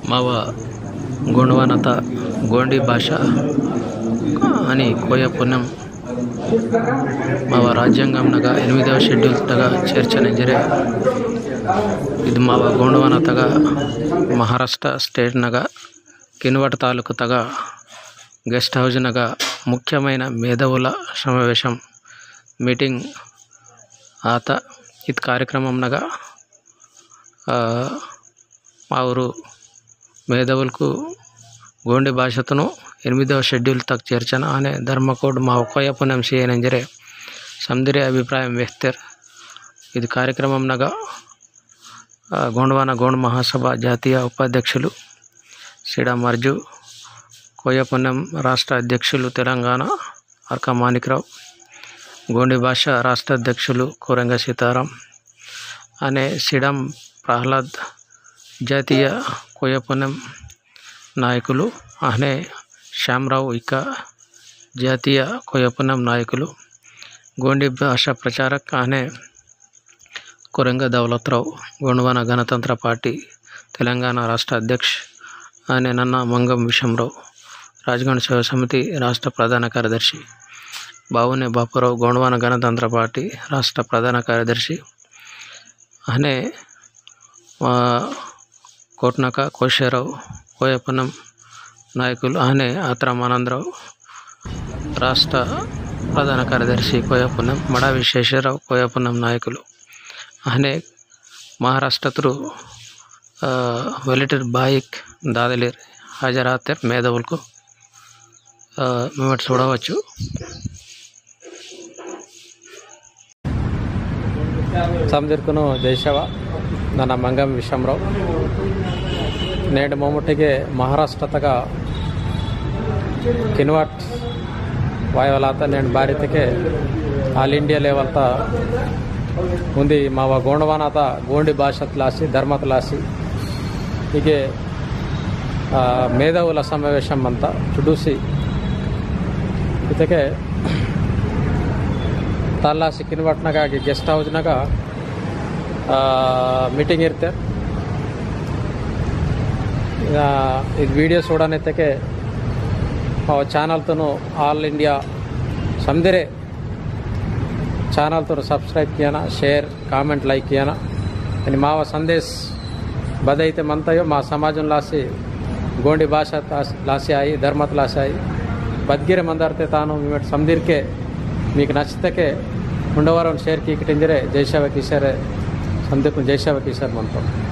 మావ గోండవానత గోండి భాష అని కోయ పుణ్యం మావ రాజ్యాంగంనగా ఎనిమిదవ షెడ్యూల్ తಗ చేర్చನೆಂದರೆ ಇದು ಮಾವ ಗೋಂಡವನ ತಗ ಮಹಾರಾಷ್ಟ್ರ ಸ್ಟೇಟ್ನಾಗ కిన్వట్ తాలూకు తగ గెస్ట్ హౌస్నగా ముఖ్యమైన మేధావుల సమావేశం మీటింగ్ ఆత ఇది కార్యక్రమంనగా ఆ, మా ఊరు మేధావులకు గోండి భాషతను ఎనిమిదవ షెడ్యూల్ తక్ చేర్చన అనే ధర్మకోడ్ మా ఒక్కయ్య పుణ్యం చేయనంజరే సందిరే అభిప్రాయం వ్యక్తర్ ఇది కార్యక్రమంనగా ఆ, గోండవాన గోండ్ మహాసభ జాతీయ ఉపాధ్యక్షులు శ్రీడా మర్జు కోయపుణ్యం రాష్ట్ర అధ్యక్షులు తెలంగాణ అర్క మాణిక్రావు గోండి భాష రాష్ట్ర అధ్యక్షులు కోరంగ సీతారాం అనే సిడం ప్రహ్లాద్ జాతీయ కోయపుణ్యం నాయకులు అనే శ్యామరావు ఇక జాతీయ కోయపుణ్యం నాయకులు గోండి భాష ప్రచారక్ అనే కొరంగ దౌలత్రావు గోండవాన గణతంత్ర పార్టీ తెలంగాణ రాష్ట్ర అధ్యక్ష ఆయన నన్న మంగం విషంరావు రాజగణ సేవ సమితి రాష్ట్ర ప్రధాన కార్యదర్శి బావునే బాపురావు గోండవాన గణతంత్ర పార్టీ రాష్ట్ర ప్రధాన కార్యదర్శి అనే మా కోట్నక కోశేరావు కోయపనం నాయకులు అనే ఆత్రం ఆనందరావు రాష్ట్ర ప్రధాన కార్యదర్శి కోయపునం మడా విశ్వేశ్వరరావు కోయపునం నాయకులు అనే మహారాష్ట్ర త్రు వెలిటర్ బాయిక్ దాదలేర్ హాజరాతర్ మేధావులకు ఆ, మేము అటు చూడవచ్చు ಸಮದಿರ್ಕನು ಜೈಶವ ನನ್ನ ಮಂಗಂ ವಿಷಮರಾವ್ నేడు మొమ్మటిಗೆ మహారాష్ట్ర తగ కిన్వాట్ వాయువలాత నేను భారతಕ್ಕೆ ಆಲ್ ಇಂಡಿಯಾ ಲೆವೆಲ್ ತ ఉంది మావ గోండవానాత గోండి భాష త్లాసి ధర్మ త్లాసి ಹೀಗೆ ಆ, ಮೇಧಾವುಲ ಸಮಾವೇಶಂ ಅಂತ ಚುಡೂಸಿ ಇದಕ್ಕೆ ತಾಲ್ಲಾಸಿ ಕಿನ್ವಟ್ನಾಗ ಗೆಸ್ಟ್ ಹೌಸ್ನಾಗ ಮೀಟಿಂಗ್ ಇರುತ್ತೆ ಈಗ ಇದು ವಿಡಿಯೋ చూడనైతే మా ఛానల్తో ఆల్ ఇండియా సమదిరే ఛానల్తో సబ్స్క్రైబ్ కియానా షేర్ కామెంట్ లైక్ కియానా అని మా సందేశ్ బదైతే మంతయో మా సమాజం లాసి గోండి భాష తాస్- లాసి ఆయి ధర్మత్ లాసి ఆయి బద్గిరే మందార్తే తాను మేము సమదిర్కే మీకు నచ్చితే ఉండవరం షేర్ కీకిటింజరే జైశావ కిషరే సందీప్ జైశావ కిషోర్ మంతం